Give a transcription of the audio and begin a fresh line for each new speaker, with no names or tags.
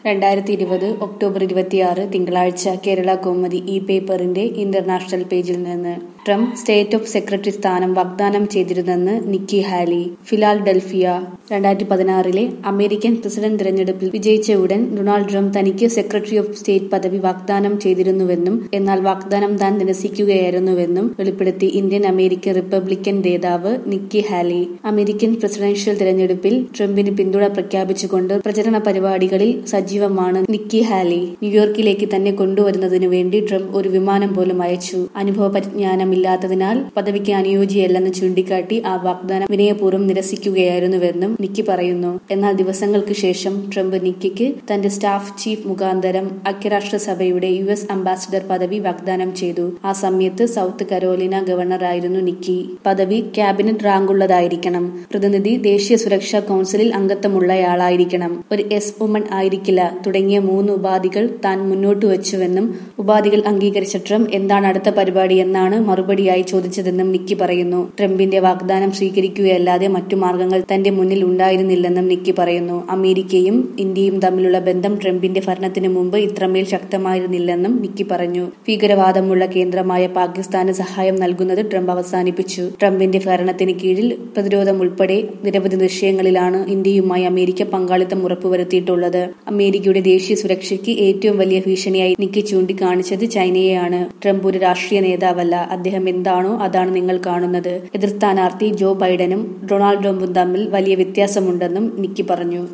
രണ്ടായിരത്തി ഇരുപത് ഒക്ടോബർ ഇരുപത്തിയാറ് തിങ്കളാഴ്ച കേരള കൗമുദി ഇ പേപ്പറിന്റെ ഇന്റർനാഷണൽ പേജിൽ നിന്ന് ട്രംപ് സ്റ്റേറ്റ് ഓഫ് സെക്രട്ടറി സ്ഥാനം വാഗ്ദാനം ചെയ്തിരുന്നെന്ന് നിക്കി ഹാലി ഫിലാൽഡൽഫിയ രണ്ടായിരത്തി പതിനാറിലെ അമേരിക്കൻ പ്രസിഡന്റ് തിരഞ്ഞെടുപ്പിൽ വിജയിച്ച ഉടൻ ഡൊണാൾഡ് ട്രംപ് തനിക്ക് സെക്രട്ടറി ഓഫ് സ്റ്റേറ്റ് പദവി വാഗ്ദാനം ചെയ്തിരുന്നുവെന്നും എന്നാൽ വാഗ്ദാനം താൻ നിരസിക്കുകയായിരുന്നുവെന്നും വെളിപ്പെടുത്തി ഇന്ത്യൻ അമേരിക്കൻ റിപ്പബ്ലിക്കൻ നേതാവ് നിക്കി ഹാലി അമേരിക്കൻ പ്രസിഡൻഷ്യൽ തിരഞ്ഞെടുപ്പിൽ ട്രംപിന് പിന്തുണ പ്രഖ്യാപിച്ചുകൊണ്ട് പ്രചരണ പരിപാടികളിൽ സജീവമാണ് നിക്കി ഹാലി ന്യൂയോർക്കിലേക്ക് തന്നെ കൊണ്ടുവരുന്നതിനു വേണ്ടി ട്രംപ് ഒരു വിമാനം പോലും അയച്ചു അനുഭവ പരിജ്ഞാനമില്ലാത്തതിനാൽ പദവിക്ക് അനുയോജ്യയല്ലെന്ന് ചൂണ്ടിക്കാട്ടി ആ വാഗ്ദാനം വിനയപൂർവ്വം നിരസിക്കുകയായിരുന്നുവെന്നും നിക്കി പറയുന്നു എന്നാൽ ദിവസങ്ങൾക്ക് ശേഷം ട്രംപ് നിക്കിക്ക് തന്റെ സ്റ്റാഫ് ചീഫ് മുഖാന്തരം ഐക്യരാഷ്ട്രസഭയുടെ യു എസ് അംബാസിഡർ പദവി വാഗ്ദാനം ചെയ്തു ആ സമയത്ത് സൗത്ത് കരോലിന ഗവർണറായിരുന്നു നിക്കി പദവി ക്യാബിനറ്റ് റാങ്കുള്ളതായിരിക്കണം പ്രതിനിധി ദേശീയ സുരക്ഷാ കൌൺസിലിൽ അംഗത്വമുള്ളയാളായിരിക്കണം ഒരു എസ് വുമൺ ആയിരിക്കില്ല തുടങ്ങിയ മൂന്ന് ഉപാധികൾ താൻ മുന്നോട്ട് വെച്ചുവെന്നും ഉപാധികൾ അംഗീകരിച്ച ട്രംപ് എന്താണ് അടുത്ത പരിപാടി എന്നാണ് മറുപടിയായി ചോദിച്ചതെന്നും നിക്കി പറയുന്നു ട്രംപിന്റെ വാഗ്ദാനം സ്വീകരിക്കുകയല്ലാതെ മറ്റു മാർഗങ്ങൾ തന്റെ മുന്നിൽ ഉണ്ടായിരുന്നില്ലെന്നും നിക്കി പറയുന്നു അമേരിക്കയും ഇന്ത്യയും തമ്മിലുള്ള ബന്ധം ട്രംപിന്റെ ഭരണത്തിന് മുമ്പ് ഇത്രമേൽ ശക്തമായിരുന്നില്ലെന്നും നിക്കി പറഞ്ഞു ഭീകരവാദമുള്ള കേന്ദ്രമായ പാകിസ്ഥാന് സഹായം നൽകുന്നത് ട്രംപ് അവസാനിപ്പിച്ചു ട്രംപിന്റെ ഭരണത്തിന് കീഴിൽ പ്രതിരോധം ഉൾപ്പെടെ നിരവധി വിഷയങ്ങളിലാണ് ഇന്ത്യയുമായി അമേരിക്ക പങ്കാളിത്തം ഉറപ്പുവരുത്തിയിട്ടുള്ളത് അമേരിക്കയുടെ ദേശീയ സുരക്ഷയ്ക്ക് ഏറ്റവും വലിയ ഭീഷണിയായി നിക്കി ചൂണ്ടിക്കാണിച്ചത് ചൈനയെയാണ് ട്രംപ് ഒരു രാഷ്ട്രീയ നേതാവല്ല അദ്ദേഹം എന്താണോ അതാണ് നിങ്ങൾ കാണുന്നത് എതിർ സ്ഥാനാർത്ഥി ജോ ബൈഡനും ഡൊണാൾഡ് ട്രംപും തമ്മിൽ വലിയ വ്യത്യാസമുണ്ടെന്നും നിക്കി പറഞ്ഞു